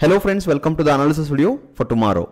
hello friends welcome to the analysis video for tomorrow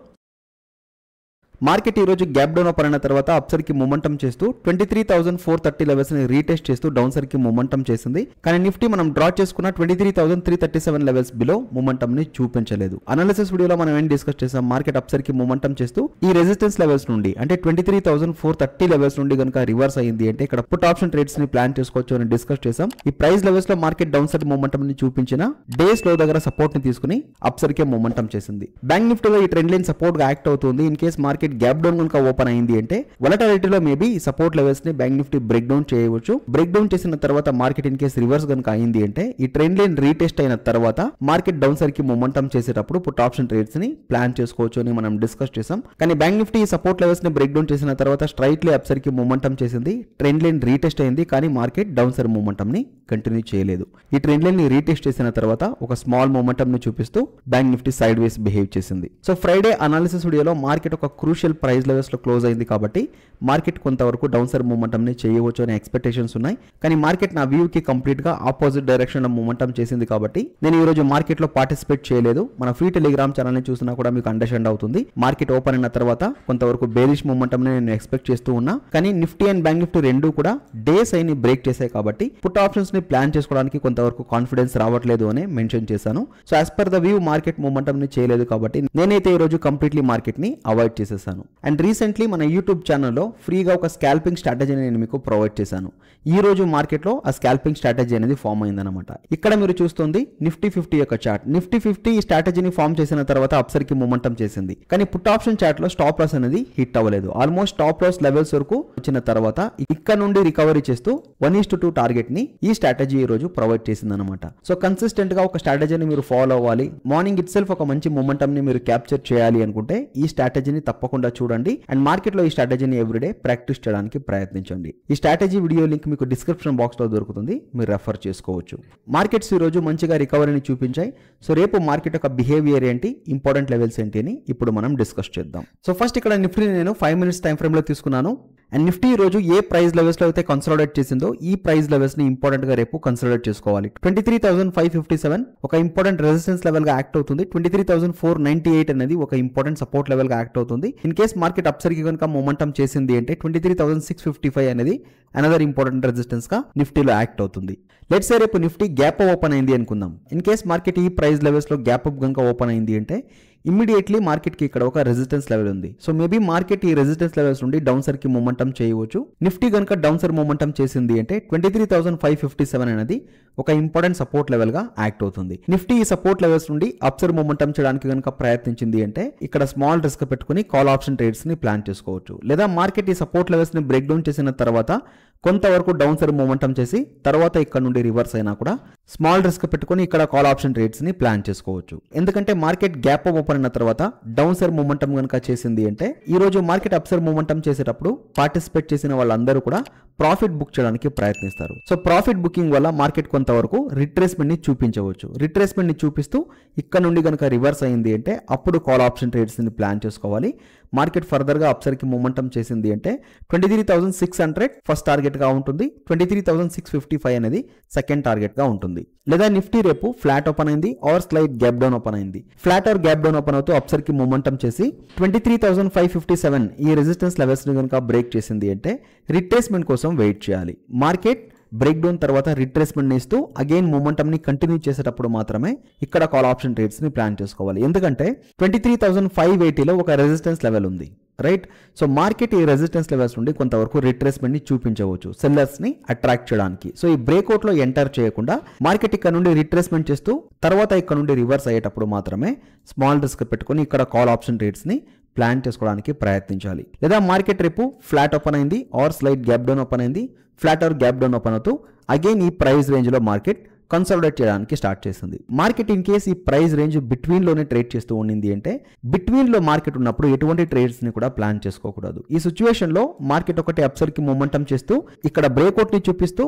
market ఈ రోజు gap down open అయిన తర్వాత అప్సర్కి మొమెంటం చేస్తూ twenty three thousand four thirty levels ని రీటెస్ట్ చేస్తూ డౌన్ సర్కి మొమెంటం చేసింది కానీ నిఫ్టీ మనం డ్రా చేసుకున్న twenty three thousand three thirty seven levels below momentum ని చూపించలేదు అనాలిసిస్ వీడియోలో మనం ఏం డిస్కస్ చేసాం మార్కెట్ అప్సర్కి మొమెంటం చేస్తూ ఈ రెసిస్టెన్స్ లెవెల్స్ నుండి అంటే twenty three thousand four thirty levels నుండి కనుక రివర్స్ అయ్యింది అంటే ఇక్కడ పుట్ ఆప్షన్ ట్రేడ్స్ ని ప్లాన్ చేసుకోవచ్చు అని డిస్కస్ చేసాం ఈ ప్రైస్ లెవెల్స్ లో మార్కెట్ డౌన్ సైడ్ మొమెంటం ని చూపించిన డేస్ లో దగ్గర సపోర్ట్ ని తీసుకుని అప్సర్ కే మొమెంటం చేసింది బ్యాంక్ నిఫ్టీలో ఈ ట్రెండ్ లైన్ సపోర్ట్ గా యాక్ట్ అవుతుంది in case market gap down కనుక ఓపెన్ అయింది అంటే వలటాలిటీలో మేబీ ఈ సపోర్ట్ లెవెల్స్ ని బ్యాంక్ నిఫ్టీ బ్రేక్ డౌన్ చేయవచ్చు బ్రేక్ డౌన్ చేసిన తర్వాత మార్కెట్ ఇన్ కేస్ రివర్స్ కనుక అయింది అంటే ఈ ట్రెండ్ లైన్ రీటెస్ట్ అయిన తర్వాత మార్కెట్ డౌన్ సైడ్ కి మొమెంటం చేసేటప్పుడు పుట్ ఆప్షన్ ట్రేడ్స్ ని ప్లాన్ చేసుకోవచ్చు అని మనం డిస్కస్ చేసాం కానీ బ్యాంక్ నిఫ్టీ ఈ సపోర్ట్ లెవెల్స్ ని బ్రేక్ డౌన్ చేసిన తర్వాత స్ట్రైట్లీ అప్సర్ కి మొమెంటం చేసింది ట్రెండ్ లైన్ రీటెస్ట్ అయింది కానీ మార్కెట్ డౌన్ సైడ్ మొమెంటం ని కంటిన్యూ చేయలేదు ఈ ట్రెండ్ లైన్ ని రీటెస్ట్ చేసిన తర్వాత ఒక స్మాల్ మొమెంటం ని చూపిస్తూ bank Nifty sideways behave చేసింది సో ఫ్రైడే అనాలిసిస్ వీడియోలో మార్కెట్ ఒక క్రూషియల్ ప్రైస్ లెవెల్స్ లో క్లోజ్ అయింది కాబట్టి మార్కెట్ కొంతవరకు డౌన్ సైడ్ మూమెంటం ని చేయవచ్చు అనే ఎక్స్పెక్టేషన్స్ ఉన్నాయి కానీ మార్కెట్ నా వ్యూ కి కంప్లీట్ గా ఆపోజిట్ డైరెక్షన్ లో మూమెంటం చేసింది కాబట్టి నేను ఈ రోజు మార్కెట్ లో పార్టిసిపేట్ చేయలేదు మన ఫ్రీ టెలిగ్రామ్ ఛానల్ ని చూసినా కూడా మీకు అండర్స్టాండ్ అవుతుంది మార్కెట్ ఓపెన్ అయిన తర్వాత కొంతవరకు బేరిష్ మూమెంటం ని నేను ఎక్స్పెక్ట్ చేస్తూ ఉన్నా కానీ నిఫ్టీ అండ్ బ్యాంక్ నిఫ్టీ రెండు కూడా డేస్ అయిన బ్రేక్ చేశాయి కాబట్టి పుట్ ఆప్షన్స్ ని ప్లాన్ చేసుకోవడానికి కొంతవరకు కాన్ఫిడెన్స్ రావట్లేదు అని మెన్షన్ చేశాను so as per the view market momentum ని చేయలేదు కాబట్టి నేనైతే ఈ రోజు కంప్లీట్లీ మార్కెట్ ని అవాయిడ్ చేసేసాను అండ్ రీసెంట్లీ మన యూట్యూబ్ ఛానల్లో ఫ్రీగా ఒక స్కాల్పింగ్ స్ట్రాటజీని నేను మీకు ప్రొవైడ్ చేశాను ఈ రోజు మార్కెట్లో ఆ స్కాల్పింగ్ స్ట్రాటజీ అనేది ఫామ్ అయిందనమాట ఇక్కడ మీరు చూస్తుంది నిఫ్టీ ఫిఫ్టీ యొక్క చార్ట్ నిఫ్టీ ఫిఫ్టీ ఈ స్ట్రాటజీని ఫామ్ చేసిన తర్వాత అప్సర్ కి మూమెంటం చేసింది కానీ పుట్ ఆప్షన్ చార్ట్ లో స్టాప్ లాస్ అనేది హిట్ అవ్వలేదు ఆల్మోస్ట్ స్టాప్ లాస్ లెవెల్స్ వరకు వచ్చిన తర్వాత ఇక్కడ నుండి రికవరీ చేస్తూ one is to two target ని ఈ స్ట్రాటజీ ఈ రోజు ప్రొవైడ్ చేసింది అనమాట సో కన్సిస్టెంట్ గా ఒక స్ట్రాటజీని మీరు ఫాలో అవ్వాలి మార్నింగ్ ఇట్ సెల్ఫ్ ఒక మంచి మొమెంటం ని మీరు క్యాప్చర్ చేయాలి అనుకుంటే ఈ స్ట్రాటజీని తప్పకుండా చూడండి అండ్ మార్కెట్ లో ఈ స్ట్రాటజీని ఎవ్రీడే ప్రాక్టీస్ చేయడానికి ప్రయత్నించండి ఈ స్ట్రాటజీ వీడియో లింక్ మీకు డిస్క్రిప్షన్ బాక్స్ లో దొరుకుతుంది మీరు రెఫర్ చేసుకోవచ్చు మార్కెట్స్ ఈ రోజు మంచిగా రికవరీని చూపించాయి సో రేపు మార్కెట్ యొక్క బిహేవియర్ ఏంటి ఇంపార్టెంట్ లెవెల్స్ ఏంటి అని ఇప్పుడు మనం డిస్కస్ చేద్దాం సో ఫస్ట్ ఇక్కడ నిఫ్టీ నేను ఫైవ్ మినిట్స్ టైం ఫ్రేమ్ లో తీసుకున్నాను అండ్ నిఫ్టీ ఈ రోజు ఏ ప్రైస్ లెవెల్స్ లో అయితే కన్సల్టేట్ చేసిందో ఈ ప్రైస్ లెవెల్స్ ని ఇంపార్టెంట్ గా రేపు కన్సల్టేట్ చేసుకోవాలి twenty three thousand five fifty seven ఒక ఇంపార్టెంట్ రెసిస్టెన్స్ లెవెల్ గా యాక్ట్ అవుతుంది twenty three thousand four ninety eight అనేది ఒక ఇంపార్టెంట్ సపోర్ట్ లెవెల్ గా యాక్ట్ అవుతుంది ఇన్ కేస్ మార్కెట్ అప్సర్ కి కనుక మొమెంటం చేసింది అంటే twenty three thousand six fifty five అనేది అనదర్ ఇంపార్టెంట్ రెసిస్టెన్స్ గా నిఫ్టీలో యాక్ట్ అవుతుంది లెట్స్ సే రేపు నిఫ్టీ గ్యాప్ ఓపెన్ అయింది అనుకుందాం ఇన్ కేస్ మార్కెట్ ఈ ప్రైస్ లెవెల్స్ లో గ్యాప్ అప్ కనుక ఓపెన్ అయింది అంటే ఇమ్మీడియట్లీ మార్కెట్కి ఇక్కడ ఒక రెసిస్టెన్స్ లెవెల్ ఉంది సో మేబీ మార్కెట్ ఈ రెసిస్టెన్స్ లెవెల్స్ నుండి డౌన్ సర్కి మూమెంటం చేయవచ్చు నిఫ్టీ కనుక డౌన్ సర్ మూమెంటం చేసింది అంటే twenty three thousand five fifty seven అనేది ఒక ఇంపార్టెంట్ సపోర్ట్ లెవెల్ గా యాక్ట్ అవుతుంది నిఫ్టీ ఈ సపోర్ట్ లెవెల్స్ నుండి అప్సర్ మూమెంటం చేయడానికి కనుక ప్రయత్నించింది అంటే ఇక్కడ స్మాల్ రిస్క్ పెట్టుకుని కాల్ ఆప్షన్ ట్రేడ్స్ ని ప్లాన్ చేసుకోవచ్చు లేదా మార్కెట్ ఈ సపోర్ట్ లెవెల్స్ ని బ్రేక్ డౌన్ చేసిన తర్వాత కొంతవరకు డౌన్ సర్ మూమెంటం చేసి తర్వాత ఇక్కడ నుండి రివర్స్ అయినా కూడా స్మాల్ రిస్క్ పెట్టుకుని ఇక్కడ కాల్ ఆప్షన్ ట్రేడ్స్ ని ప్లాన్ చేసుకోవచ్చు ఎందుకంటే మార్కెట్ గ్యాప్ ఓపెన్ అయిన తర్వాత డౌన్ సర్ మూమెంటం కనుక చేసింది అంటే ఈ రోజు మార్కెట్ అప్సర్ మూమెంటం చేసేటప్పుడు పార్టిసిపేట్ చేసిన వాళ్ళందరూ కూడా ప్రాఫిట్ బుక్ చేయడానికి ప్రయత్నిస్తారు సో ప్రాఫిట్ బుకింగ్ వల్ల మార్కెట్ కొంతవరకు రిట్రేస్మెంట్ ని చూపించవచ్చు రిట్రేస్మెంట్ ని చూపిస్తూ ఇక్కడ నుండి కనుక రివర్స్ అయింది అంటే అప్పుడు కాల్ ఆప్షన్ ట్రేడ్స్ ని ప్లాన్ చేసుకోవాలి మార్కెట్ ఫర్దర్ గా అప్సర్ కి మూమెంటం చేసింది అంటే twenty three thousand six hundred first target గా ఉంటుంది twenty three thousand six fifty five అనేది సెకండ్ టార్గెట్ గా ఉంటుంది లేదా నిఫ్టీ రేపు ఫ్లాట్ ఓపెన్ అయింది or slight gap down open అయింది flat or gap down open అవుతూ అప్సర్ కి మూమెంటం చేసి twenty three thousand five fifty seven ఈ రెసిస్టెన్స్ లెవెల్స్ ని కనుక బ్రేక్ చేసింది అంటే రిట్రేస్మెంట్ కోసం వెయిట్ చేయాలి మార్కెట్ బ్రేక్ డౌన్ తర్వాత రిట్రేస్మెంట్ ఇస్తూ అగైన్ మూమెంటం ని కంటిన్యూ చేసేటప్పుడు మాత్రమే ఇక్కడ కాల్ ఆప్షన్ ట్రేడ్స్ ని ప్లాన్ చేసుకోవాలి ఎందుకంటే ట్వంటీ త్రీ థౌసండ్ ఫైవ్ ఎయిటీలో ఒక రెసిస్టెన్స్ లెవెల్ ఉంది రైట్ సో మార్కెట్ ఈ రెసిస్టెన్స్ లెవెల్స్ నుండి కొంతవరకు రిట్రేస్మెంట్ ని చూపించవచ్చు సెల్లర్స్ ని అట్రాక్ట్ చేయడానికి సో ఈ బ్రేక్అవుట్ లో ఎంటర్ చేయకుండా మార్కెట్ ఇక్కడ నుండి రిట్రేస్మెంట్ చేస్తూ తర్వాత ఇక్కడ నుండి రివర్స్ అయ్యేటప్పుడు మాత్రమే స్మాల్ రిస్క్ పెట్టుకుని ఇక్కడ కాల్ ఆప్షన్ ట్రేడ్స్ ని ప్లాన్ చేసుకోవడానికి ప్రయత్నించాలి లేదా మార్కెట్ రేపు ఫ్లాట్ ఓపెన్ అయింది or slight gap down open అయింది flat or gap down open అవుతూ అగైన్ ఈ ప్రైస్ రేంజ్ లో మార్కెట్ కన్సల్టేట్ చేయడానికి స్టార్ట్ చేసింది మార్కెట్ ఇన్ కేస్ ఈ ప్రైస్ రేంజ్ బిట్వీన్ లోనే ట్రేడ్ చేస్తూ ఉండింది అంటే బిట్వీన్ లో మార్కెట్ ఉన్నప్పుడు ఎటువంటి ట్రేడ్స్ ని కూడా ప్లాన్ చేసుకోకూడదు ఈ సిచ్యువేషన్ లో మార్కెట్ ఒకటి అప్సర్ కి మొమెంటం చేస్తూ ఇక్కడ బ్రేక్అవుట్ ని చూపిస్తూ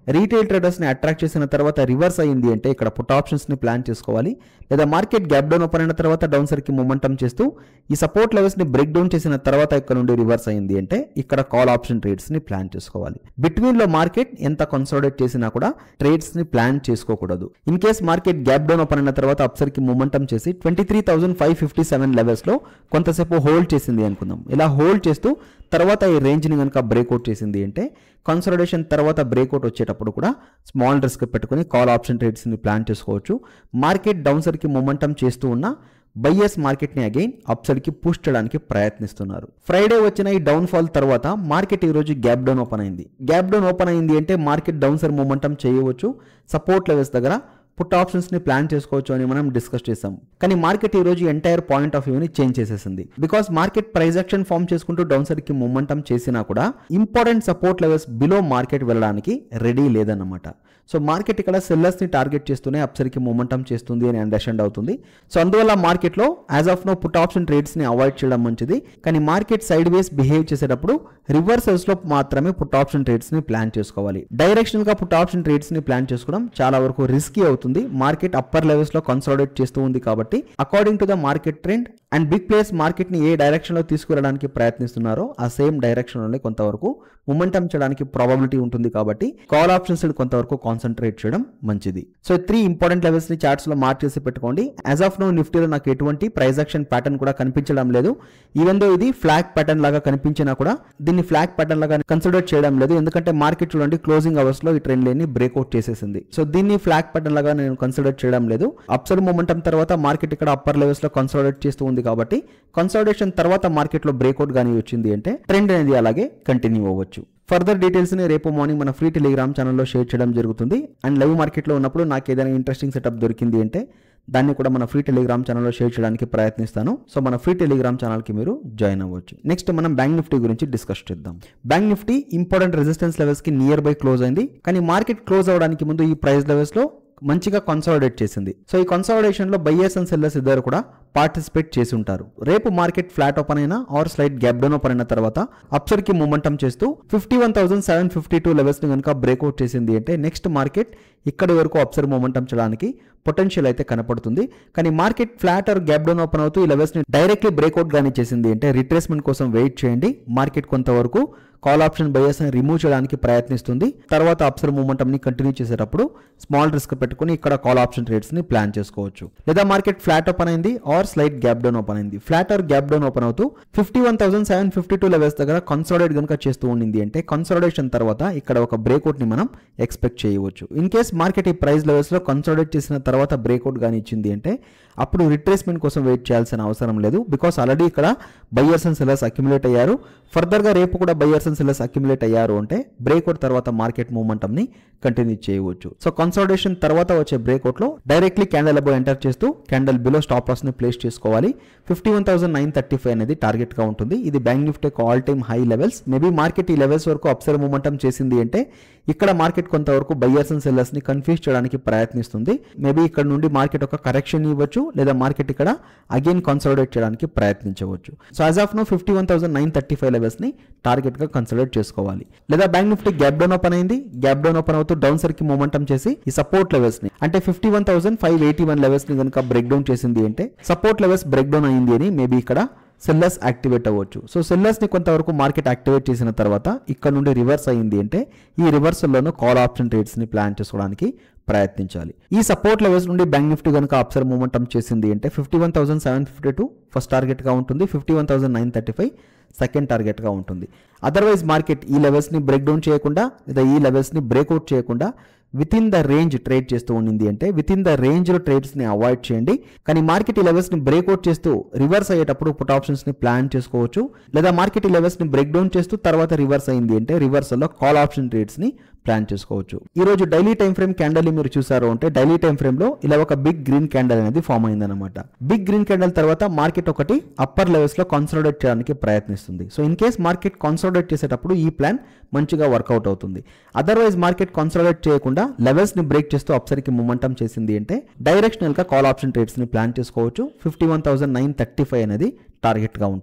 రీటైల్ ట్రేడర్స్ని అట్రాక్ట్ చేసిన తర్వాత రివర్స్ అయ్యింది అంటే ఇక్కడ పుట్ ఆప్షన్స్ని ప్లాన్ చేసుకోవాలి లేదా మార్కెట్ గ్యాప్ డౌన్ ఓపెన్ అయిన తర్వాత డౌన్ సర్కి మొమెంటం చేస్తూ ఈ సపోర్ట్ లెవెల్స్ని బ్రేక్ డౌన్ చేసిన తర్వాత ఇక్కడ నుండి రివర్స్ అయింది అంటే ఇక్కడ కాల్ ఆప్షన్ ట్రేడ్స్ని ప్లాన్ చేసుకోవాలి బిట్వీన్లో మార్కెట్ ఎంత కన్సాలిడేట్ చేసినా కూడా ట్రేడ్స్ని ప్లాన్ చేసుకోకూడదు in case market gap down open అయిన తర్వాత అప్సర్కి మొమెంటం చేసి twenty three thousand five fifty seven లెవెల్స్లో కొంతసేపు హోల్డ్ చేసింది అనుకుందాం ఇలా హోల్డ్ చేస్తూ తర్వాత ఈ రేంజ్ని కనుక బ్రేక్అవుట్ చేసింది అంటే కన్సల్టేషన్ తర్వాత బ్రేక్అవుట్ వచ్చేటప్పుడు కూడా స్మాల్ రిస్క్ పెట్టుకుని కాల్ ఆప్షన్ ట్రేడ్స్ని ప్లాన్ చేసుకోవచ్చు మార్కెట్ డౌన్ సైడ్కి మొమెంటం చేస్తూ ఉన్న బయ్యర్స్ మార్కెట్ని అగైన్ అప్ సైడ్కి పుష్ చేయడానికి ప్రయత్నిస్తున్నారు ఫ్రైడే వచ్చిన ఈ డౌన్ ఫాల్ తర్వాత మార్కెట్ ఈరోజు గ్యాప్ డౌన్ ఓపెన్ అయింది గ్యాప్ డౌన్ ఓపెన్ అయింది అంటే మార్కెట్ డౌన్ సైడ్ మొమెంటం చేయవచ్చు సపోర్ట్ లెవెల్స్ దగ్గర పుట్ ఆప్షన్స్ని ప్లాన్ చేసుకోవచ్చు అని మనం డిస్కస్ చేసాం కానీ మార్కెట్ ఈ రోజు ఎంటైర్ పాయింట్ ఆఫ్ వ్యూని చేంజ్ చేసేసింది because market price action form చేసుకుంటూ డౌన్ సైడ్కి మొమెంటం చేసినా కూడా important support levels below market వెళ్ళడానికి రెడీ లేదన్నమాట సో మార్కెట్ ఇక్కడ సెల్లర్స్ని టార్గెట్ చేస్తూనే అప్సర్కి మొమెంటం చేస్తుంది అని అండర్స్టాండ్ అవుతుంది సో అందువల్ల మార్కెట్లో as of now put option ట్రేడ్స్ని అవాయిడ్ చేయడం మంచిది కానీ మార్కెట్ సైడ్ వేస్ బిహేవ్ చేసేటప్పుడు రివర్సల్స్లో మాత్రమే పుట్ ఆప్షన్ ట్రేడ్స్ని ప్లాన్ చేసుకోవాలి డైరెక్షనల్గా పుట్ ఆప్షన్ ట్రేడ్స్ని ప్లాన్ చేసుకోవడం చాలా వరకు రిస్కీ అవుతుంది మార్కెట్ అప్పర్ లెవెల్స్లో కన్సాలిడేట్ చేస్తూ ఉంది కాబట్టి according to the market trend and big players మార్కెట్ని ఏ డైరెక్షన్లో తీసుకువెళ్ళడానికి ప్రయత్నిస్తున్నారో ఆ సేమ్ డైరెక్షన్లోనే కొంతవరకు మొమెంటం చేయడానికి ప్రాబిలిటీ ఉంటుంది కాబట్టి కాల్ ఆప్షన్స్ కొంతవరకు కాన్సన్ట్రేట్ చేయడం మంచిది సో త్రీ ఇంపార్టెంట్ లెవెల్స్ ని చార్ట్స్ లో మార్క్ చేసి పెట్టుకోండి యాజ్ ఆఫ్ నో నిఫ్టీలో నాకు ఎటువంటి ప్రైస్ యాక్షన్ ప్యాటర్న్ కూడా కనిపించడం లేదు ఈవెన్ దో ఇది ఫ్లాగ్ ప్యాటర్న్ లాగా కనిపించినా కూడా దీన్ని ఫ్లాగ్ ప్యాటర్న్ లాగా కన్సిడర్ చేయడం లేదు ఎందుకంటే మార్కెట్ చూడండి క్లోజింగ్ అవర్స్ లో ఈ ట్రెండ్ లేని బ్రేక్అవుట్ చేసేసింది సో దీన్ని ఫ్లాగ్ ప్యాటర్న్ లాగా నేను కన్సిడర్ చేయడం లేదు అప్సర్ మూమెంటం తర్వాత మార్కెట్ ఇక్కడ అప్పర్ లెవెల్స్ లో కన్సాలిడేట్ చేస్తూ ఉంది కాబట్టి కన్సాలిడేషన్ తర్వాత మార్కెట్ లో బ్రేక్అవుట్ గానీ వచ్చింది అంటే ట్రెండ్ అనేది అలాగే కంటిన్యూ అవ్వచ్చు ఫర్దర్ డీటెయిల్స్ని రేపు మార్నింగ్ మన ఫ్రీ టెలిగ్రామ్ ఛానల్లో షేర్ చేయడం జరుగుతుంది అండ్ లైవ్ మార్కెట్లో ఉన్నప్పుడు నాకు ఏదైనా ఇంట్రెస్టింగ్ సెటప్ దొరికింది అంటే దాన్ని కూడా మన ఫ్రీ టెలిగ్రామ్ ఛానల్లో షేర్ చేయడానికి ప్రయత్నిస్తాను సో మన ఫ్రీ టెలిగ్రామ్ ఛానల్కి మీరు జాయిన్ అవ్వచ్చు నెక్స్ట్ మనం బ్యాంక్ నిఫ్టీ గురించి డిస్కస్ చేద్దాం బ్యాంక్ నిఫ్టీ ఇంపార్టెంట్ రెసిస్టెన్స్ లెవెల్స్కి నియర్ బై క్లోజ్ అయింది కానీ మార్కెట్ క్లోజ్ అవ్వడానికి ముందు ఈ ప్రైస్ లెవెల్స్లో మంచిగా కన్సాలిడేట్ చేసింది సో ఈ కన్సాలిడేషన్ లో బయ్యర్స్ అండ్ సెల్లర్స్ ఇద్దరు కూడా పార్టిసిపేట్ చేసి ఉంటారు రేపు మార్కెట్ ఫ్లాట్ ఓపెన్ అయినా or slight gap down open అయిన తర్వాత అప్సర్ కి మూమెంటం చేస్తూ fifty one thousand seven fifty two levels ని కనుక బ్రేక్అవుట్ చేసింది అంటే నెక్స్ట్ మార్కెట్ ఇక్కడి వరకు అప్సర్ మూమెంటం చేయడానికి పొటెన్షియల్ అయితే కనపడుతుంది కానీ market flat or gap down open అవుతూ ఈ లెవెల్స్ ని డైరెక్ట్లీ బ్రేక్అవుట్ గానీ చేసింది అంటే రిట్రేస్మెంట్ కోసం వెయిట్ చేయండి మార్కెట్ కొంతవరకు కాల్ ఆప్షన్ బయర్స్ ని రిమూవ్ చేయడానికి ప్రయత్నిస్తుంది తర్వాత అప్సర్ మూమెంటం ని కంటిన్యూ చేసేటప్పుడు స్మాల్ రిస్క్ పెట్టుకుని ఇక్కడ కాల్ ఆప్షన్ ట్రేడ్స్ ని ప్లాన్ చేసుకోవచ్చు లేదా మార్కెట్ ఫ్లాట్ ఓపెన్ అయింది or slight gap down open అయింది flat or gap down open అవుతూ fifty one thousand seven fifty two levels దగ్గర కన్సాలిడేట్ కనుక చేస్తూ ఉండింది అంటే కన్సాలిడేషన్ తర్వాత ఇక్కడ ఒక బ్రేక్అవుట్ ని మనం ఎక్స్పెక్ట్ చేయవచ్చు ఇన్ కేస్ మార్కెట్ ఈ ప్రైస్ లెవెల్స్ లో కన్సాలిడేట్ చేసిన తర్వాత బ్రేక్అవుట్ కానీ ఇచ్చింది అంటే అప్పుడు రిట్రేస్మెంట్ కోసం వెయిట్ చేయాల్సిన అవసరం లేదు బికాస్ ఆల్రెడీ ఇక్కడ బయ్యర్స్ అండ్ సెల్లర్స్ అక్యుములేట్ అయ్యారు ఫర్దర్గా రేపు కూడా బయ్యర్స్ అండ్ సెల్లర్స్ అక్యుములేట్ అయ్యారు అంటే బ్రేక్అవుట్ తర్వాత మార్కెట్ మూమెంటం ని కంటిన్యూ చేయవచ్చు సో కన్సాలిడేషన్ తర్వాత వచ్చే బ్రేక్అవుట్ లో డైరెక్ట్లీ క్యాండల్ అబో ఎంటర్ చేస్తూ క్యాండల్ బిలో స్టాప్ లాస్ ని ప్లేస్ చేసుకోవాలి fifty one thousand nine thirty five అనేది టార్గెట్ గా ఉంటుంది ఇది bank Nifty all time high levels maybe market ఈ లెవెల్స్ వరకు అప్సర్ మూమెంటం చేసింది అంటే ఇక్కడ మార్కెట్ కొంతవరకు బయ్యర్స్ అండ్ సెల్లర్స్ ని కన్ఫ్యూజ్ చేయడానికి ప్రయత్నిస్తుంది మేబీ ఇక్కడ నుండి మార్కెట్ ఒక కరెక్షన్ ఇవ్వచ్చు లేదా మార్కెట్ ఇక్కడ అగైన్ కన్సాలిడేట్ చేయడానికి ప్రయత్నించవచ్చు so as of now fifty one thousand nine thirty five levels ని టార్గెట్ గా కన్సిడర్ చేసుకోవాలి లేదా bank Nifty gap down open అయింది గ్యాప్ డౌన్ ఓపెన్ అవుతూ డౌన్ సర్కి మూమెంటం చేసి ఈ సపోర్ట్ లెవెల్స్ ని అంటే fifty one thousand five eighty one levels ని కనుక బ్రేక్ డౌన్ చేసింది అంటే సపోర్ట్ లెవెల్స్ బ్రేక్ డౌన్ అయింది అని మేబీ ఇక్కడ సెల్లర్స్ యాక్టివేట్ అవ్వచ్చు సో సెల్లర్స్ ని కొంతవరకు మార్కెట్ యాక్టివేట్ చేసిన తర్వాత ఇక్కడ నుండి రివర్స్ అయింది అంటే ఈ రివర్సల్లోనూ కాల్ ఆప్షన్ ట్రేడ్స్ ని ప్లాన్ చేసుకోవడానికి ప్రయత్నించాలి ఈ సపోర్ట్ లెవెల్స్ నుండి బ్యాంక్ నిఫ్టీ కనుక అప్సర్ మూమెంటం చేసింది అంటే fifty one thousand seven fifty two first టార్గెట్గా ఉంటుంది fifty one thousand nine thirty five second టార్గెట్గా ఉంటుంది అదర్వైజ్ మార్కెట్ ఈ లెవెల్స్ని బ్రేక్ డౌన్ చేయకుండా లేదా ఈ లెవెల్స్ని బ్రేక్అవుట్ చేయకుండా within the range trade చేస్తూ ఉండింది అంటే విత్ ఇన్ ద రేంజ్లో ట్రేడ్స్ని అవాయిడ్ చేయండి కానీ మార్కెట్ ఈ లెవెల్స్ని బ్రేక్అవుట్ చేస్తూ రివర్స్ అయ్యేటప్పుడు పుట్ ఆప్షన్స్ని ప్లాన్ చేసుకోవచ్చు లేదా మార్కెట్ ఈ లెవెల్స్ని బ్రేక్ డౌన్ చేస్తూ తర్వాత రివర్స్ అయింది అంటే రివర్సల్లో కాల్ ఆప్షన్ ట్రేడ్స్ని ప్లాన్ చేసుకోవచ్చు ఈ రోజు డైలీ టైం ఫ్రేమ్ క్యాండల్ మీరు చూసారు అంటే డైలీ టైం ఫ్రేమ్ లో ఇలా ఒక బిగ్ గ్రీన్ క్యాండల్ అనేది ఫామ్ అయిందనమాట బిగ్ గ్రీన్ క్యాండల్ తర్వాత మార్కెట్ ఒకటి అప్పర్ లెవెల్స్ లో కాన్సల్టేట్ చేయడానికి ప్రయత్నిస్తుంది so in case market consolidate చేసేటప్పుడు ఈ ప్లాన్ మంచిగా వర్కౌట్ అవుతుంది అదర్వైజ్ మార్కెట్ కాన్సల్టేట్ చేయకుండా లెవెల్స్ ని బ్రేక్ చేస్తూ అప్సర్కి మూమెంటం చేసింది అంటే డైరెక్షనల్ గా కాల్ ఆప్షన్ ట్రేడ్స్ ని ప్లాన్ చేసుకోవచ్చు fifty one thousand nine thirty five అనేది టార్గెట్ గా ఉంటుంది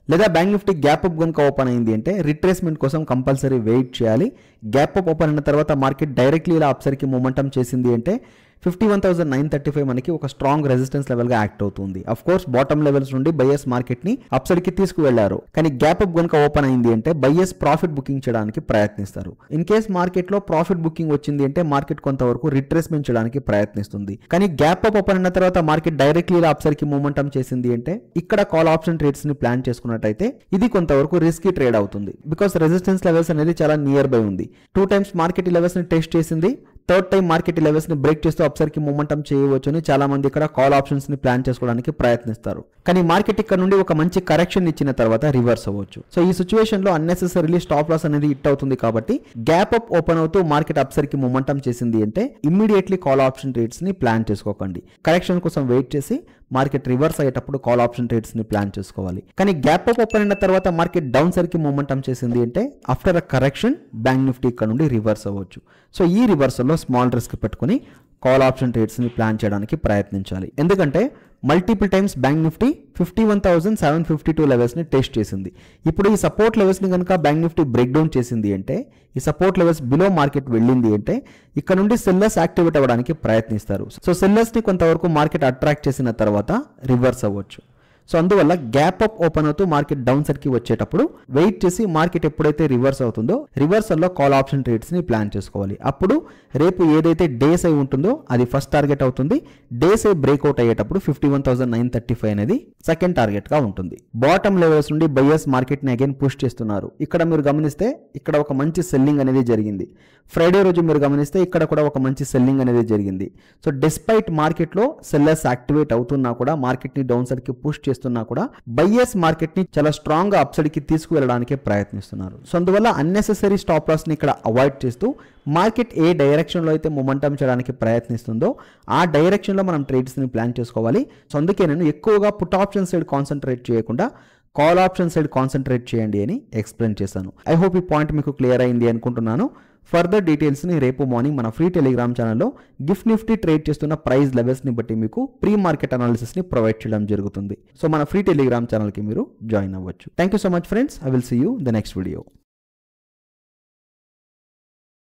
లేదా బ్యాంక్ నిఫ్టీ గ్యాప్ అప్ కనుక ఓపెన్ అయింది అంటే రిట్రేస్మెంట్ కోసం కంపల్సరీ వెయిట్ చేయాలి గ్యాప్ అప్ ఓపెన్ అయిన తర్వాత మార్కెట్ డైరెక్ట్లీ ఇలా అప్సర్కి మూమెంటం చేసింది అంటే fifty one thousand nine thirty five మనకి ఒక స్ట్రాంగ్ రెసిస్టెన్స్ లెవెల్ గా యాక్ట్ అవుతుంది అఫ్ కోర్స్ బాటమ్ లెవెల్స్ నుండి బయస్ మార్కెట్ ని అప్సైడ్ కి తీసుకువెళ్లారు కానీ గ్యాప్ అప్ కనుక ఓపెన్ అయింది అంటే బయస్ ప్రాఫిట్ బుకింగ్ చేయడానికి ప్రయత్నిస్తారు ఇన్ కేస్ మార్కెట్ లో ప్రాఫిట్ బుకింగ్ వచ్చింది అంటే మార్కెట్ కొంతవరకు రిట్రేస్మెంట్ చేయడానికి ప్రయత్నిస్తుంది కానీ గ్యాప్ అప్ ఓపెన్ అయిన తర్వాత మార్కెట్ డైరెక్ట్లీ ఇలా అప్సైడ్ కి మూమెంటం చేసింది అంటే ఇక్కడ కాల్ ఆప్షన్ ట్రేడ్స్ ని ప్లాన్ చేసుకున్నట్టయితే ఇది కొంతవరకు రిస్కీ ట్రేడ్ అవుతుంది బికాస్ రెసిస్టెన్స్ లెవెల్స్ అనేది చాలా నియర్ బై ఉంది టూ టైమ్స్ మార్కెట్ లెవెల్స్ ని టెస్ట్ చేసింది థర్డ్ టైం మార్కెట్ లెవెల్స్ ని బ్రేక్ చేస్తూ అప్సర్ కి మూమెంటం చేయవచ్చు అని చాలా మంది ఇక్కడ కాల్ ఆప్షన్స్ ని ప్లాన్ చేసుకోవడానికి ప్రయత్నిస్తారు కానీ మార్కెట్ ఇక్కడ నుండి ఒక మంచి కరెక్షన్ ఇచ్చిన తర్వాత రివర్స్ అవ్వచ్చు సో ఈ సిచ్యువేషన్ లో అన్నెసెసరీలీ స్టాప్ లాస్ అనేది హిట్ అవుతుంది కాబట్టి గ్యాప్ అప్ ఓపెన్ అవుతూ మార్కెట్ అప్సర్ కి మూమెంటం చేసింది అంటే ఇమ్మీడియట్లీ కాల్ ఆప్షన్ ట్రేడ్స్ ని ప్లాన్ చేసుకోకండి కరెక్షన్ కోసం వెయిట్ చేసి మార్కెట్ రివర్స్ అయ్యేటప్పుడు కాల్ ఆప్షన్ ట్రేడ్స్ ని ప్లాన్ చేసుకోవాలి కానీ గ్యాప్ అప్ ఓపెన్ అయిన తర్వాత మార్కెట్ డౌన్ సైడ్ కి మూమెంటం చేసింది అంటే after a correction bank Nifty ఇక్కడ నుండి రివర్స్ అవ్వచ్చు సో ఈ రివర్సల్లో స్మాల్ రిస్క్ పెట్టుకుని కాల్ ఆప్షన్ ట్రేడ్స్ని ప్లాన్ చేయడానికి ప్రయత్నించాలి ఎందుకంటే multiple times bank Nifty fifty one thousand seven fifty two లెవెల్స్ని టెస్ట్ చేసింది ఇప్పుడు ఈ సపోర్ట్ లెవెల్స్ని కనుక బ్యాంక్ నిఫ్టీ బ్రేక్ డౌన్ చేసింది అంటే ఈ సపోర్ట్ లెవెల్స్ బిలో మార్కెట్ వెళ్ళింది అంటే ఇక్కడ నుండి సెల్లర్స్ యాక్టివేట్ అవ్వడానికి ప్రయత్నిస్తారు సో సెల్లర్స్ని కొంతవరకు మార్కెట్ అట్రాక్ట్ చేసిన తర్వాత రివర్స్ అవ్వచ్చు సో అందువల్ల గ్యాప్ అప్ ఓపెన్ అవుతూ మార్కెట్ డౌన్ సైడ్ కి వచ్చేటప్పుడు వెయిట్ చేసి మార్కెట్ ఎప్పుడైతే రివర్స్ అవుతుందో రివర్సల్ లో కాల్ ఆప్షన్ ట్రేడ్స్ ని ప్లాన్ చేసుకోవాలి అప్పుడు రేపు ఏదైతే డేస్ అయి ఉంటుందో అది ఫస్ట్ టార్గెట్ అవుతుంది డేస్ అయి బ్రేక్అవుట్ అయ్యేటప్పుడు fifty one thousand nine thirty five అనేది సెకండ్ టార్గెట్ గా ఉంటుంది బాటమ్ లెవెల్స్ నుండి బయర్స్ మార్కెట్ ని అగైన్ పుష్ చేస్తున్నారు ఇక్కడ మీరు గమనిస్తే ఇక్కడ ఒక మంచి సెల్లింగ్ అనేది జరిగింది ఫ్రైడే రోజు మీరు గమనిస్తే ఇక్కడ కూడా ఒక మంచి సెల్లింగ్ అనేది జరిగింది సో డిస్పైట్ మార్కెట్లో సెల్లర్స్ యాక్టివేట్ అవుతున్నా కూడా మార్కెట్ ని డౌన్ సైడ్ కి పుష్ చేస్తున్నా కూడా బయ్యర్స్ మార్కెట్ ని చాలా స్ట్రాంగ్ గా అప్సైడ్ కి తీసుకువెళ్ళడానికి ప్రయత్నిస్తున్నారు సో అందువల్ల అన్నెసెసరీ స్టాప్ లాస్ ని ఇక్కడ అవాయిడ్ చేస్తూ మార్కెట్ ఏ డైరెక్షన్లో అయితే మొమెంటం చేయడానికి ప్రయత్నిస్తుందో ఆ డైరెక్షన్లో మనం ట్రేడ్స్ని ప్లాన్ చేసుకోవాలి సో అందుకే నేను ఎక్కువగా పుట్ ఆప్షన్ సైడ్ కాన్సన్ట్రేట్ చేయకుండా కాల్ ఆప్షన్ సైడ్ కాన్సన్ట్రేట్ చేయండి అని ఎక్స్ప్లెయిన్ చేశాను ఐ హోప్ ఈ పాయింట్ మీకు క్లియర్ అయింది అనుకుంటున్నాను ఫర్దర్ డీటెయిల్స్ని రేపు మార్నింగ్ మన ఫ్రీ టెలిగ్రామ్ ఛానల్లో గిఫ్ట్ నిఫ్టీ ట్రేడ్ చేస్తున్న ప్రైస్ లెవెల్స్ని బట్టి మీకు ప్రీ మార్కెట్ అనాలిసిస్ని ప్రొవైడ్ చేయడం జరుగుతుంది సో మన ఫ్రీ టెలిగ్రామ్ ఛానల్కి మీరు జాయిన్ అవ్వచ్చు thank you so much friends I will see you the next video